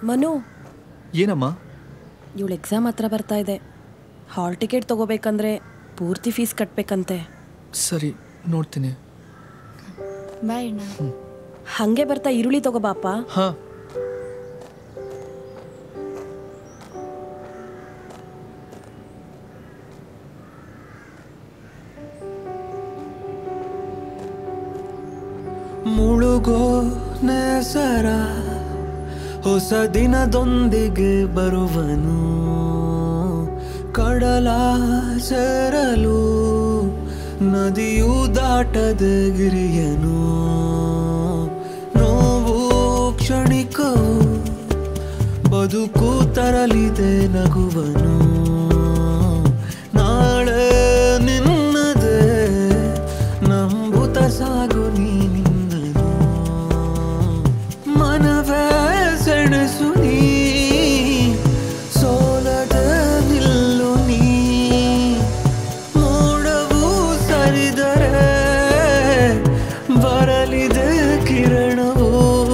ಮನು ಏನಮ್ಮ ಇವಳು ಎಕ್ಸಾಮ್ ಹತ್ರ ಬರ್ತಾ ಇದೆ ಹಾಲ್ ಟಿಕೆಟ್ ತಗೋಬೇಕಂದ್ರೆ ಪೂರ್ತಿ ಫೀಸ್ ಕಟ್ಬೇಕಂತೆ ಸರಿ ನೋಡ್ತೀನಿ ಬಾಯ್ ಅಣ್ಣ ಹಂಗೆ ಬರ್ತಾ ಈರುಳ್ಳಿ ತಗೋಬಾಪ ಹಾ ಮುಳುಗೋ ನೆಸರ ಹೊಸ ದಿನದೊಂದಿಗೆ ಬರುವನು ಕಡಲ ಸೇರಲು ನದಿಯು ದಾಟದ ಗಿರಿಯನು ನೋವು ಕ್ಷಣಿಕವು ಬದುಕು ತರಲಿದೆ ನಗುವನು ನಾಳೆ ನಿನ್ನದೇ ನಂಬುತ್ತ ಸಾಗು ನೀನಿಂದನು ಮನವೇ ಸೆಣಸು ನೀ ಸೋಲದ ನಿಲ್ಲು ನೀ ಮೋಡವು ಸರಿದರೆ ಬರಲಿದೆ ಕಿರಣವು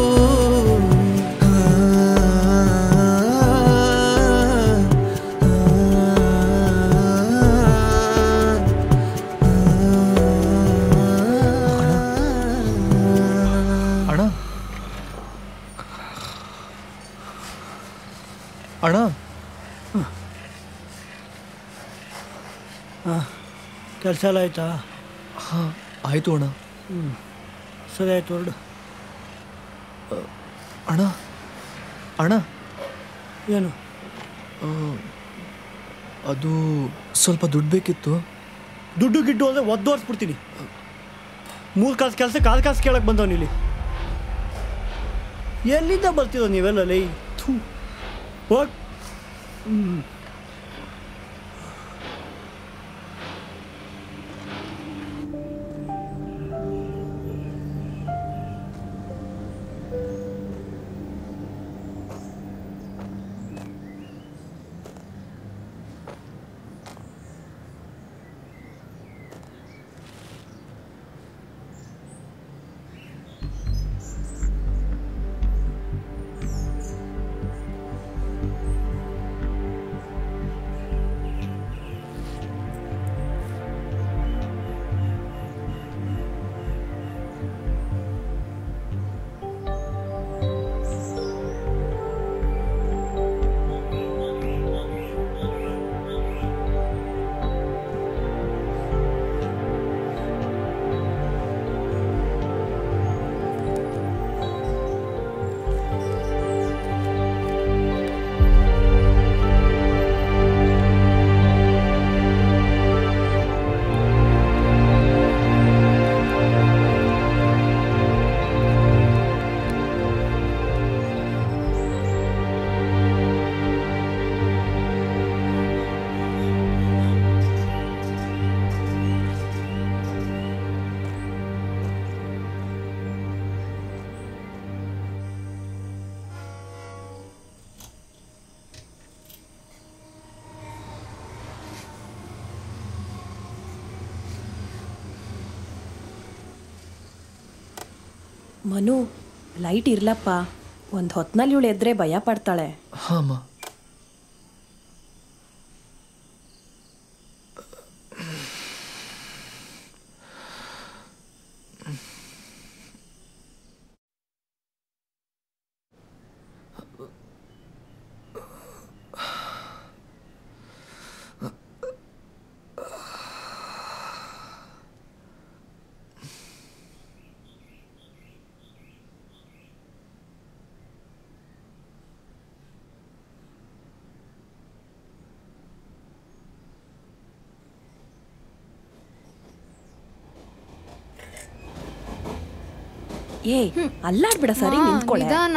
ಅಣ್ಣ ಅಣ್ಣ ಕೆಲಸ ಎಲ್ಲ ಆಯ್ತಾ ಹಾ ಆಯ್ತು ಅಣ್ಣ ಸರಿ ಆಯ್ತು ಹೊರಡು ಅಣ್ಣ ಅಣ್ಣ ಏನು ಆ, ಅದು ಸ್ವಲ್ಪ ದುಡ್ಡು ಬೇಕಿತ್ತು ದುಡ್ಡು ಗಿಡ್ಡು ಅಂದರೆ ಒದ್ದೋರ್ಸ್ಬಿಡ್ತೀನಿ ಮೂರು ಕಾಸು ಕೆಲಸ ಕಾಲು ಕಾಸು ಕೇಳಕ್ಕೆ ಬಂದವನು ಇಲ್ಲಿ ಎಲ್ಲಿಂದ ಬರ್ತಿರೋ ನೀವೆಲ್ಲ ಲೈ ಥೂ ಹೋಗ್ ಮನು ಲೈಟ್ ಇರ್ಲಪ್ಪ ಒಂದು ಹೊತ್ನಲ್ಲಿ ಇವಳು ಎದ್ರೆ ಭಯ ಪಡ್ತಾಳೆ ಹಾಂ ಅಮ್ಮ ಏ ಅಲ್ಲಾಡ್ಬಿಡ ಸರಿ ಮಾ, ನಿಂತ್ಕೊಳ್ಳೆ ನಿಧಾನ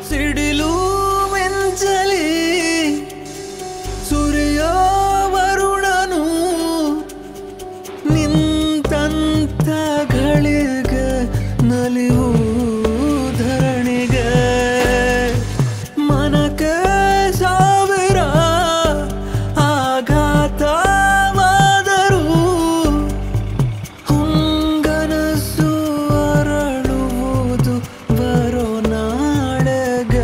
ಸಿಡಿಲು ಮೆಂಚಲಿ ಸೂರ್ಯ ವರುಣನು ನಿಂತಂತ ಗಳಿಗೆ ನಲಿವು ಧರಣಿಗೆ ಮನಕ್ಕೆ ಸಾವಿರ ಆಘಾತವಾದರೂ ಹುಂಗನಸು ಅರಳುವುದು ಬರೋ ನಾಳೆಗೆ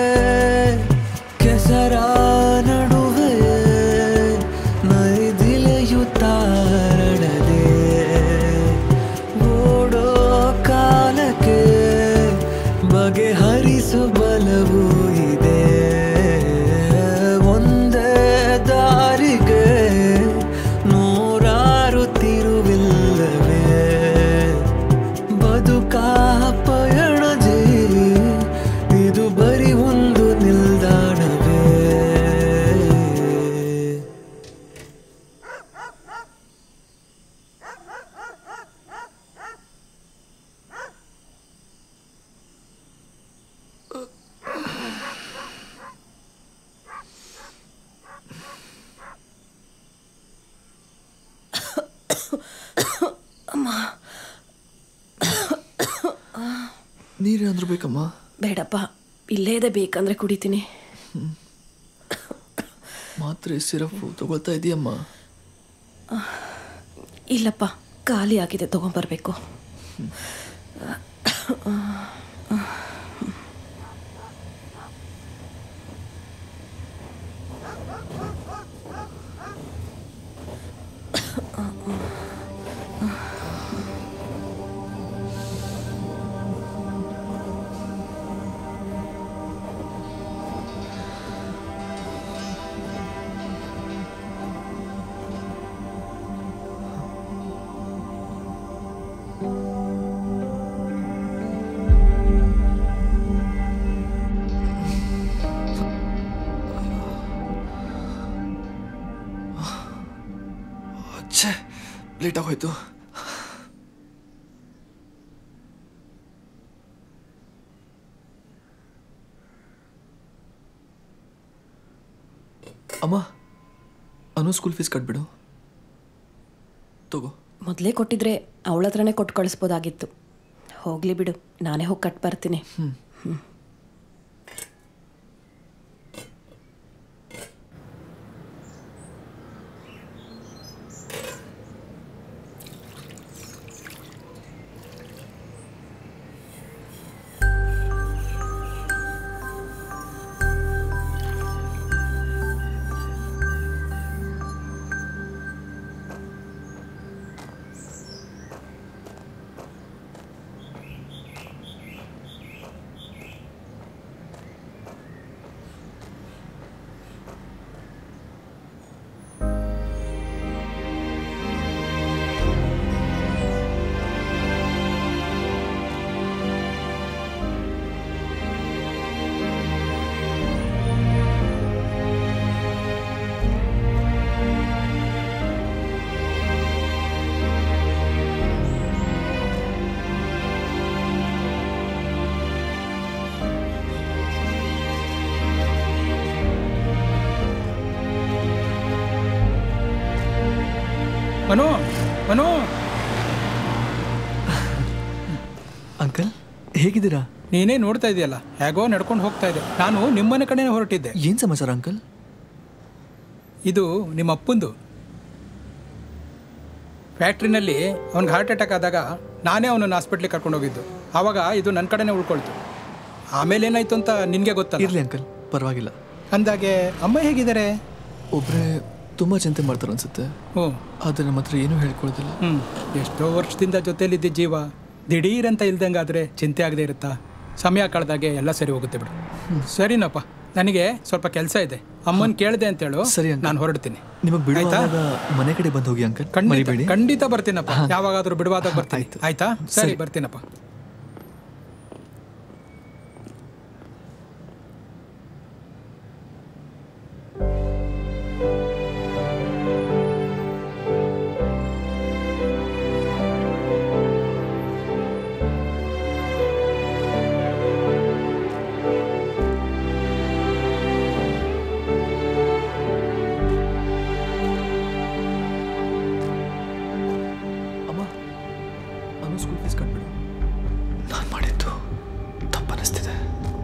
ಕೆಸರ ನಡುವೆ ನೈದಿಲೆಯು ತಾರಡದೆ ಓಡೋ ಕಾಲಕ್ಕೆ ಬಗೆಹರಿಸು ಬಲವೂ ಇದೆ ಒಂದೇ ದಾರಿಗೆ ನೂರಾರು ತಿರುವಿಲ್ಲವೇ ಬದುಕಾ ಪಯಣಜಿ ಇದು ಬರೀ ಒಂದು ನಿಲ್ದಾಣವೇ ನೀರೇನಾದ್ರೂ ಬೇಕಮ್ಮ ಬೇಡಪ್ಪ ಇಲ್ಲೇ ಇದೆ ಬೇಕಂದ್ರೆ ಕುಡಿತೀನಿ ಮಾತ್ರೆ ಸಿರಫು ತಗೊಳ್ತಾ ಇದೆಯಮ್ಮ ಇಲ್ಲಪ್ಪ ಖಾಲಿ ಆಗಿದೆ ತಗೊಂಬರ್ಬೇಕು ಛೇ ಲೇಟ್ ಆಗೋಯ್ತು ಅಮ್ಮ ಅನು ಸ್ಕೂಲ್ ಫೀಸ್ ಕಟ್ಬಿಡು ತಗೋ ಮೊದಲೇ ಕೊಟ್ಟಿದ್ರೆ ಅವಳ ಹತ್ರನೇ ಕೊಟ್ಟು ಕಳಿಸ್ಬೋದಾಗಿತ್ತು ಹೋಗ್ಲಿ ಬಿಡು ನಾನೇ ಹೋಗಿ ಕಟ್ ಬರ್ತೀನಿ ಮನು ಮನು ಅಂಕಲ್ ಹೇಗಿದ್ದೀರಾ ನೀನೇ ನೋಡ್ತಾ ಇದೆಯಲ್ಲ ಹೇಗೋ ನಡ್ಕೊಂಡು ಹೋಗ್ತಾ ಇದೆ ನಾನು ನಿಮ್ಮನೆ ಕಡೆನೇ ಹೊರಟಿದ್ದೆ ಏನ್ ಸಮಾಚಾರ ಅಂಕಲ್ ಇದು ನಿಮ್ಮ ಅಪ್ಪಂದು ಫ್ಯಾಕ್ಟ್ರಿನಲ್ಲಿ ಅವ್ನಿಗೆ ಹಾರ್ಟ್ ಅಟ್ಯಾಕ್ ಆದಾಗ ನಾನೇ ಅವನನ್ನು ಹಾಸ್ಪಿಟ್ಲಿಗೆ ಕರ್ಕೊಂಡು ಹೋಗಿದ್ದು ಆವಾಗ ಇದು ನನ್ನ ಕಡೆನೇ ಉಳ್ಕೊಳ್ತು ಆಮೇಲೆ ಏನಾಯ್ತು ಅಂತ ನಿನಗೆ ಗೊತ್ತಲ್ಲ ಇರ್ಲಿ ಅಂಕಲ್ ಪರವಾಗಿಲ್ಲ ಅಂದಾಗೆ ಅಮ್ಮ ಹೇಗಿದ್ದಾರೆ ಒಬ್ರೇ ತುಂಬಾ ಚಿಂತೆ ಮಾಡ್ತಾರೆ ಅನ್ಸುತ್ತೆ ಹ್ಞೂ ಆದ್ರೆ ನಮ್ಮ ಹತ್ರ ಏನೂ ಹೇಳ್ಕೊಳ್ಳೋದಿಲ್ಲ ಹ್ಞೂ ಎಷ್ಟೋ ವರ್ಷದಿಂದ ಜೊತೆಲಿದ್ದ ಜೀವ ದಿಢೀರಂತ ಇಲ್ದಂಗಾದ್ರೆ ಚಿಂತೆ ಆಗದೆ ಇರುತ್ತಾ ಸಮಯ ಕಳೆದಾಗೆ ಎಲ್ಲ ಸರಿ ಹೋಗುತ್ತೆ ಬಿಡು ಸರಿನಪ್ಪ ನನಗೆ ಸ್ವಲ್ಪ ಕೆಲಸ ಇದೆ ಅಮ್ಮನ್ ಕೇಳಿದೆ ಅಂತ ಹೇಳು ಸರಿ uncle. ನಾನು ಹೊರಡ್ತೀನಿ ನಿಮಗ್ ಆಯ್ತಾ? ಬಿಡುವಾಗ ಮನೆ ಕಡೆ ಬಂದು ಹೋಗಿ ಅಂಕಲ್ ಖಂಡಿತ ಮರಿಬೇಡಿ ಖಂಡಿತ ಬರ್ತೀನಪ್ಪ ಯಾವಾಗಾದ್ರೂ ಬಿಡುವಾದಾಗ ಬರ್ತೀನಿ ಆಯ್ತು. ಆಯ್ತಾ ಸರಿ ಸರಿ. ಬರ್ತೀನಪ್ಪ ನಾನು ಮಾಡಿದ್ದು ತಪ್ಪನಿಸ್ತಿದೆ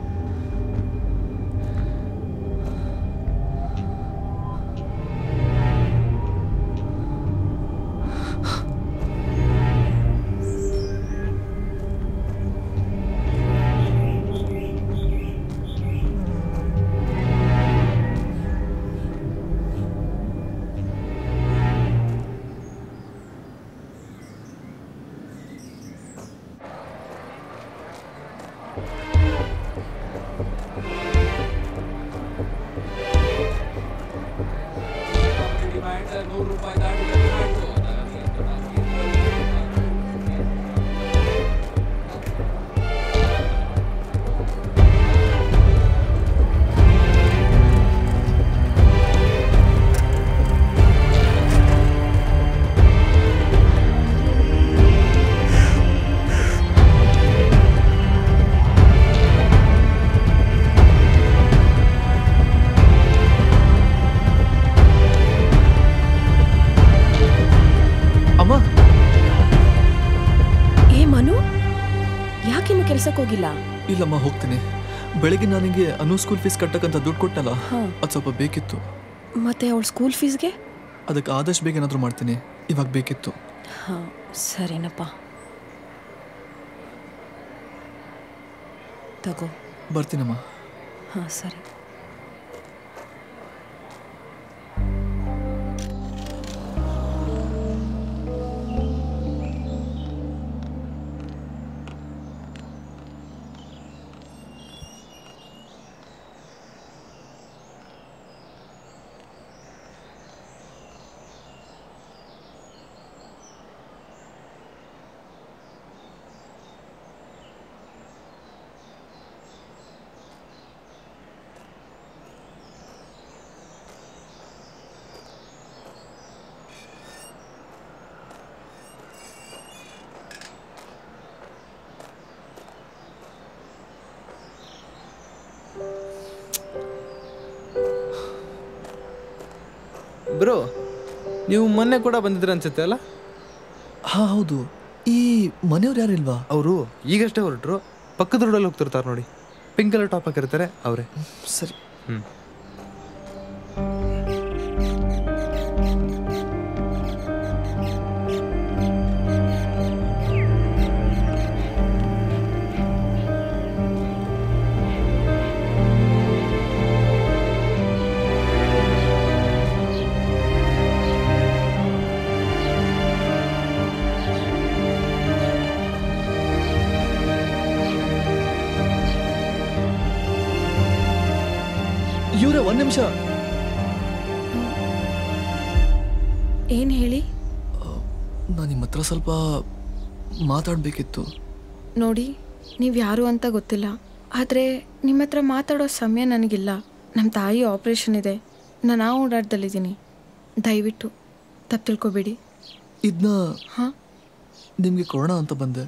ಅಮ್ಮ ಏ ಮನು ಯಾಕಿನ್ನು ಕೆಲ್ಸಕ್ಕೆ ಹೋಗಿಲ್ಲ ಇಲ್ಲಮ್ಮ ಹೋಗ್ತೀನಿ ಬೆಳಿಗ್ಗೆ ನನಗೆ ಅನು ಸ್ಕೂಲ್ ಫೀಸ್ ಕಟ್ಟಕ್ಕಂತ ದುಡ್ಡು ಕೊಟ್ಟಲ್ಲ ಹಾಂ. ಅದು ಸ್ವಲ್ಪ ಬೇಕಿತ್ತು ಮತ್ತೆ ಅವಳ ಸ್ಕೂಲ್ ಫೀಸ್ಗೆ ಅದಕ್ಕೆ ಆದಷ್ಟು ಬೇಗ ಏನಾದರೂ ಮಾಡ್ತೀನಿ ಇವಾಗ ಬೇಕಿತ್ತು ಹಾಂ ಸರಿನಪ್ಪ ತಗೋ ಬರ್ತೀನಮ್ಮ ಹಾಂ ಸರಿ ಬ್ರೋ ನೀವು ಮೊನ್ನೆ ಕೂಡ ಬಂದಿದ್ರ ಅನ್ಸುತ್ತೆ ಅಲ್ಲ ಹಾಂ ಹೌದು ಈ ಮನೆಯವ್ರು ಯಾರಿಲ್ವಾ ಅವರು ಈಗಷ್ಟೇ ಹೊರಟ್ರು ಪಕ್ಕದ ರೋಡಲ್ಲಿ ಹೋಗ್ತಿರ್ತಾರೆ ನೋಡಿ ಪಿಂಕ್ ಕಲರ್ ಟಾಪ್ ಹಾಕಿರ್ತಾರೆ ಅವರೇ ಸರಿ ಹ್ಮ್ ಇವರೇ ಒಂದು ನಿಮಿಷ ಏನು ಹೇಳಿ ನಾನು ನಿಮ್ಮ ಹತ್ರ ಸ್ವಲ್ಪ ಮಾತಾಡಬೇಕಿತ್ತು ನೋಡಿ ನೀವು ಯಾರು ಅಂತ ಗೊತ್ತಿಲ್ಲ ಆದರೆ ನಿಮ್ಮ ಹತ್ರ ಮಾತಾಡೋ ಸಮಯ ನನಗಿಲ್ಲ ನಮ್ಮ ತಾಯಿ ಆಪ್ರೇಷನ್ ಇದೆ ನಾನು ಆ ಓಡಾಟದಲ್ಲಿದ್ದೀನಿ ದಯವಿಟ್ಟು ತಪ್ಪು ತಿಳ್ಕೊಬೇಡಿ ಇದನ್ನ ಹಾಂ ನಿಮಗೆ ಕೊರೋನಾ ಅಂತ ಬಂದೆ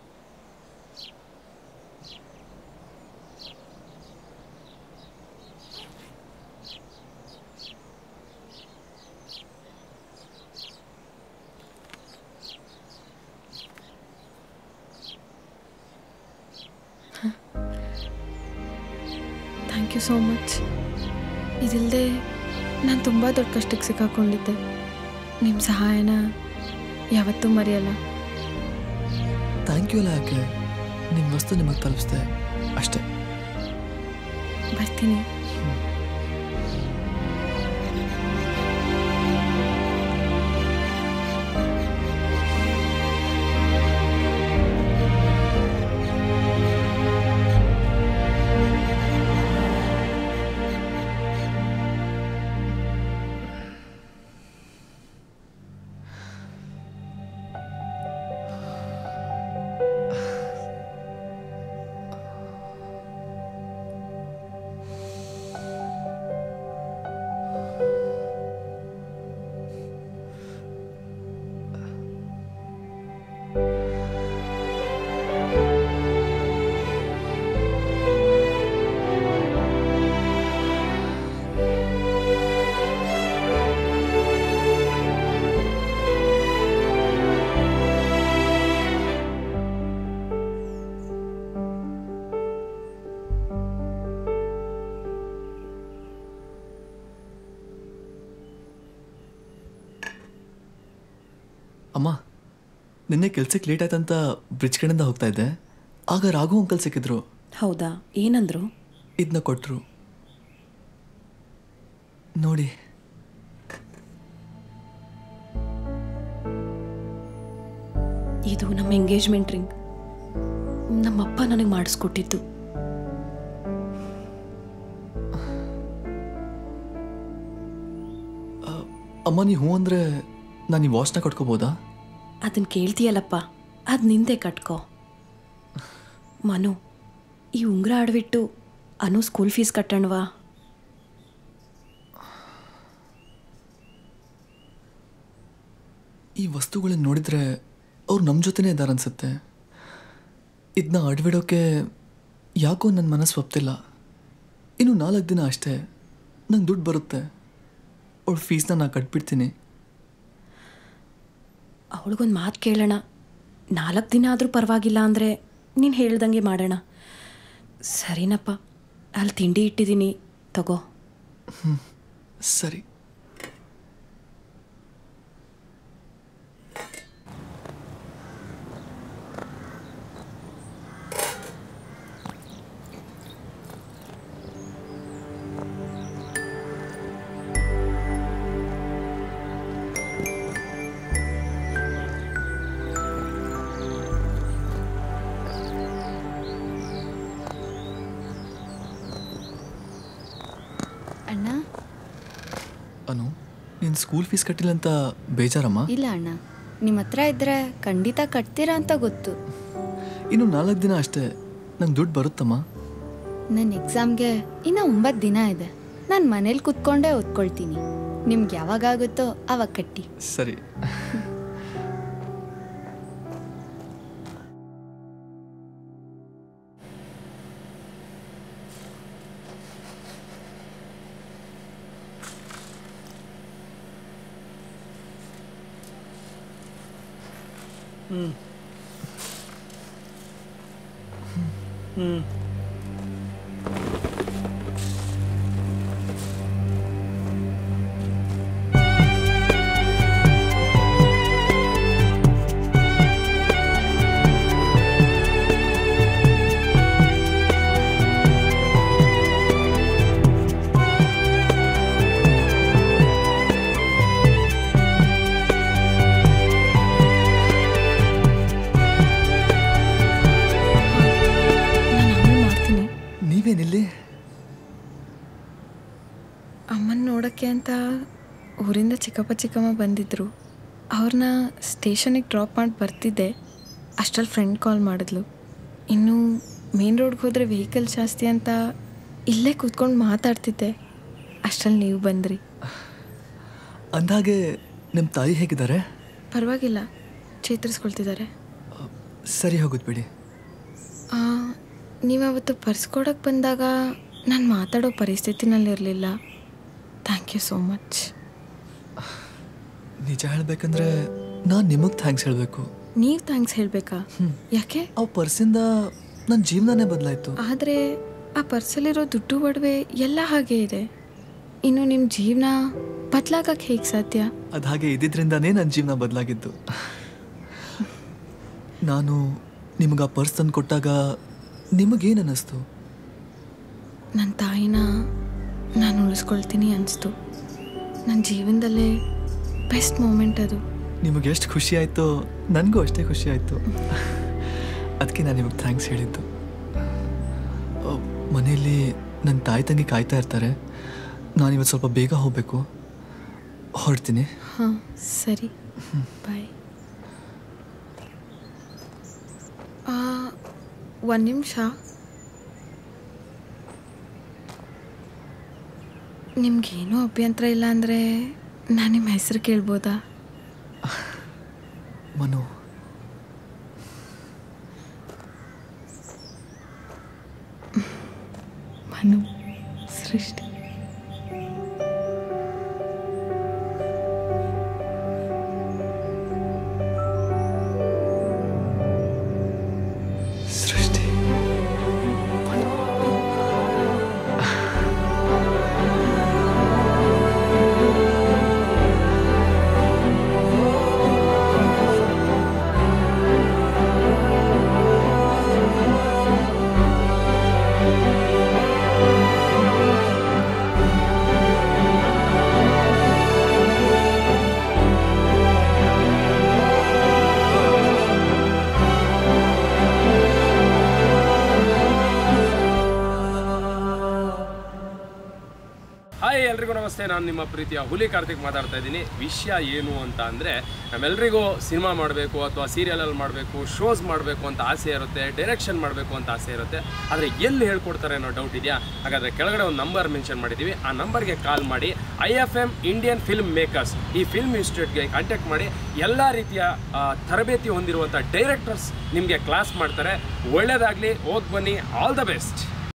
ಥ್ಯಾಂಕ್ ಯು ಸೋ ಮಚ್ ಇದಿಲ್ಲದೆ ನಾನು ತುಂಬ ದೊಡ್ಡ ಕಷ್ಟಕ್ಕೆ ಸಿಕ್ಕಾಕೊಂಡಿದ್ದೆ ನಿಮ್ಮ ಸಹಾಯನ ಯಾವತ್ತೂ ಮರೆಯಲ್ಲ ಥ್ಯಾಂಕ್ ಯು ಅಲ್ಲ ಯಾಕೆ ನಿಮ್ಮ ವಸ್ತು ನಿಮಗೆ ತಲುಪಿಸ್ದೆ ಅಷ್ಟೇ ಬರ್ತೀನಿ ನಿನ್ನೆ ಕೆಲ್ಸಕ್ಕೆ ಲೇಟ್ ಆಯ್ತಂತ ಬ್ರಿಡ್ಜ್ ಕಡೆಯಿಂದ ಹೋಗ್ತಾ ಇದ್ದೆ ಆಗ ರಾಘು ಅಂಕಲ್ ಸಿಕ್ಕಿದ್ರು ಹೌದಾ ಏನಂದ್ರು ಇದನ್ನ ಕೊಟ್ಟರು ನೋಡಿ ಇದು ನಮ್ಮ ಎಂಗೇಜ್ಮೆಂಟ್ ರಿಂಗ್ ನಮ್ಮಪ್ಪ ನನಗೆ ಮಾಡಿಸ್ಕೊಟ್ಟಿದ್ದು ಅಮ್ಮ ನೀ ಹ್ಞೂ ಅಂದರೆ ನಾನು ಈ ವಾಚ್ನ ಕಟ್ಕೋಬೋದಾ ಅದನ್ನ ಕೇಳ್ತೀಯಲ್ಲಪ್ಪ ಅದು ನಿಂದೆ ಕಟ್ಕೋ ಮನು ಈ ಉಂಗುರ ಆಡ್ಬಿಟ್ಟು ಅನು ಸ್ಕೂಲ್ ಫೀಸ್ ಕಟ್ಟಣವಾ ಈ ವಸ್ತುಗಳನ್ನ ನೋಡಿದ್ರೆ ಅವ್ರು ನಮ್ಮ ಜೊತೆನೇ ಇದ್ದಾರೆ ಅನ್ಸುತ್ತೆ ಇದನ್ನ ಅಡ್ಬಿಡೋಕ್ಕೆ ಯಾಕೋ ನನ್ನ ಮನಸ್ಸು ಒಪ್ತಿಲ್ಲ ಇನ್ನು ನಾಲ್ಕು ದಿನ ಅಷ್ಟೇ ನಂಗೆ ದುಡ್ಡು ಬರುತ್ತೆ ಅವಳ ಫೀಸ್ನ ನಾನು ಕಟ್ಬಿಡ್ತೀನಿ ಅವಳಿಗೊಂದು ಮಾತು ಕೇಳೋಣ ನಾಲ್ಕು ದಿನ ಆದರೂ ಪರವಾಗಿಲ್ಲ ಅಂದರೆ ನೀನು ಹೇಳ್ದಂಗೆ ಮಾಡೋಣ ಸರಿನಪ್ಪ ಅಲ್ಲಿ ತಿಂಡಿ ಇಟ್ಟಿದ್ದೀನಿ ತಗೋ ಸರಿ ಅಣ್ಣ ಅನು ನೀನು ಸ್ಕೂಲ್ ಫೀಸ್ ಕಟ್ಟಿಲ್ಲ ಅಂತ ಬೇಜಾರಮ್ಮ ಇಲ್ಲ ಅಣ್ಣ ನಿಮ್ಮ ಹತ್ರ ಇದ್ರೆ ಖಂಡಿತ ಕಟ್ತೀರಾ ಅಂತ ಗೊತ್ತು ಇನ್ನು ನಾಲ್ಕು ದಿನ ಅಷ್ಟೇ ನಂಗೆ ದುಡ್ಡು ಬರುತ್ತಮ್ಮ ನನ್ನ ಎಕ್ಸಾಮ್ಗೆ ಇನ್ನು ಒಂಬತ್ತು ದಿನ ಇದೆ ನಾನು ಮನೇಲಿ ಕುತ್ಕೊಂಡೇ ಓದ್ಕೊಳ್ತೀನಿ ನಿಮ್ಗೆ ಯಾವಾಗಾಗುತ್ತೋ ಅವಾಗ ಕಟ್ಟಿ ಸರಿ ಹ್ಞೂ ಹ್ಞೂ ನಾನು ಆಮೇಲೆ ಮಾಡ್ತೀನಿ ನೀವೇನಿಲ್ಲಿ ಅಮ್ಮನ ನೋಡೋಕ್ಕೆ ಅಂತ ಊರಿಂದ ಚಿಕ್ಕಪ್ಪ ಚಿಕ್ಕಮ್ಮ ಬಂದಿದ್ದರು ಅವ್ರನ್ನ ಸ್ಟೇಷನಿಗೆ ಡ್ರಾಪ್ ಮಾಡಿ ಬರ್ತಿದ್ದೆ ಅಷ್ಟರಲ್ಲಿ ಫ್ರೆಂಡ್ ಕಾಲ್ ಮಾಡಿದ್ಲು ಇನ್ನು ಮೇನ್ ರೋಡ್ಗೆ ಹೋದರೆ ವೆಹಿಕಲ್ ಜಾಸ್ತಿ ಅಂತ ಇಲ್ಲೇ ಕೂತ್ಕೊಂಡು ಮಾತಾಡ್ತಿದ್ದೆ ಅಷ್ಟರಲ್ಲಿ ನೀವು ಬಂದ್ರಿ ಅಂದಾಗೆ ನಿಮ್ಮ ತಾಯಿ ಹೇಗಿದ್ದಾರೆ ಪರವಾಗಿಲ್ಲ ಚೇತರಿಸ್ಕೊಳ್ತಿದ್ದಾರೆ ಸರಿ ಹೋಗುದು ಬಿಡಿ ನೀವು ಅವತ್ತು ಪರ್ಸ್ ಕೊಡೋಕ್ಕೆ ಬಂದಾಗ ನಾನು ಮಾತಾಡೋ ಪರಿಸ್ಥಿತಿನಲ್ಲಿರಲಿಲ್ಲ ಥ್ಯಾಂಕ್ ಯು ಸೋ ಮಚ್ ನಿಜ ಹೇಳ್ಬೇಕಂದ್ರೆ ನಾನು ನಿಮಗೆ ಥ್ಯಾಂಕ್ಸ್ ಹೇಳಬೇಕು ನೀವು ಥ್ಯಾಂಕ್ಸ್ ಹೇಳಬೇಕಾ ಯಾಕೆ ಆ ಪರ್ಸಿಂದ ನನ್ನ ಜೀವನನೇ ಬದಲಾಯಿತು ಆದರೆ ಆ ಪರ್ಸಲ್ಲಿರೋ ದುಡ್ಡು ಒಡವೆ ಎಲ್ಲ ಹಾಗೆ ಇದೆ ಇನ್ನು ನಿಮ್ಮ ಜೀವನ ಬದಲಾಗಕ್ಕೆ ಹೇಗೆ ಸಾಧ್ಯ ಅದು ಹಾಗೆ ಇದ್ದಿದ್ರಿಂದಾನೇ ನನ್ನ ಜೀವನ ಬದಲಾಗಿದ್ದು ನಾನು ನಿಮಗೆ ಆ ಪರ್ಸ್ ತಂದು ಕೊಟ್ಟಾಗ ನಿಮಗೇನು ಅನ್ನಿಸ್ತು ನನ್ನ ತಾಯಿನ ನಾನು ಉಳಿಸ್ಕೊಳ್ತೀನಿ ಅನಿಸ್ತು ನನ್ನ ಜೀವನದಲ್ಲೇ ಬೆಸ್ಟ್ ಮೂಮೆಂಟ್ ಅದು ನಿಮಗೆ ಎಷ್ಟು ಖುಷಿ ಆಯಿತೋ ನನಗೂ ಅಷ್ಟೇ ಖುಷಿ ಆಯಿತು ಅದಕ್ಕೆ ನಾನು ನಿಮಗೆ ಥ್ಯಾಂಕ್ಸ್ ಹೇಳಿದ್ದು ಅಹ್, ಮನೆಯಲ್ಲಿ ನನ್ನ ತಾಯಿ ತಂಗಿ ಕಾಯ್ತಾ ಇರ್ತಾರೆ ನಾನು ಇವತ್ತು ಸ್ವಲ್ಪ ಬೇಗ ಹೋಗಬೇಕು ಹೊರಡ್ತೀನಿ ಹಾಂ ಸರಿ ಬಾಯ್ ಒಂದು ನಿಮಿಷ ನಿಮ್ಗೇನೂ ಅಭ್ಯಂತರ ಇಲ್ಲ ಅಂದರೆ ನಾನು ನಿಮ್ಮ ಹೆಸರು ಕೇಳ್ಬೋದಾ ಮನು ಮನು ಸೃಷ್ಟಿ ಸೃಷ್ಟಿ ನಮಸ್ತೆ ನಾನು ನಿಮ್ಮ ಪ್ರೀತಿಯ ಹುಲಿ ಕಾರ್ತಿಕ್ ಮಾತಾಡ್ತಾ ಇದ್ದೀನಿ ವಿಷಯ ಏನು ಅಂತ ಅಂದರೆ ನಮ್ಮೆಲ್ರಿಗೂ ಸಿನಿಮಾ ಮಾಡಬೇಕು ಅಥವಾ ಸೀರಿಯಲಲ್ಲಿ ಮಾಡಬೇಕು ಶೋಸ್ ಮಾಡಬೇಕು ಅಂತ ಆಸೆ ಇರುತ್ತೆ ಡೈರೆಕ್ಷನ್ ಮಾಡಬೇಕು ಅಂತ ಆಸೆ ಇರುತ್ತೆ ಆದರೆ ಎಲ್ಲಿ ಹೇಳ್ಕೊಡ್ತಾರೆ ಅನ್ನೋ ಡೌಟ್ ಇದೆಯಾ ಹಾಗಾದರೆ ಕೆಳಗಡೆ ಒಂದು ನಂಬರ್ ಮೆನ್ಷನ್ ಮಾಡಿದ್ದೀವಿ ಆ ನಂಬರ್ಗೆ ಕಾಲ್ ಮಾಡಿ I F M Indian film makers ಈ ಫಿಲ್ಮ್ ಇನ್ಸ್ಟಿಟ್ಯೂಟ್ಗೆ ಕಾಂಟ್ಯಾಕ್ಟ್ ಮಾಡಿ ಎಲ್ಲ ರೀತಿಯ ಆ, ತರಬೇತಿ ಹೊಂದಿರುವಂಥ ಡೈರೆಕ್ಟರ್ಸ್ ನಿಮಗೆ ಕ್ಲಾಸ್ ಮಾಡ್ತಾರೆ ಒಳ್ಳೆಯದಾಗಲಿ ಹೋಗಿ ಬನ್ನಿ ಆಲ್ ದ ಬೆಸ್ಟ್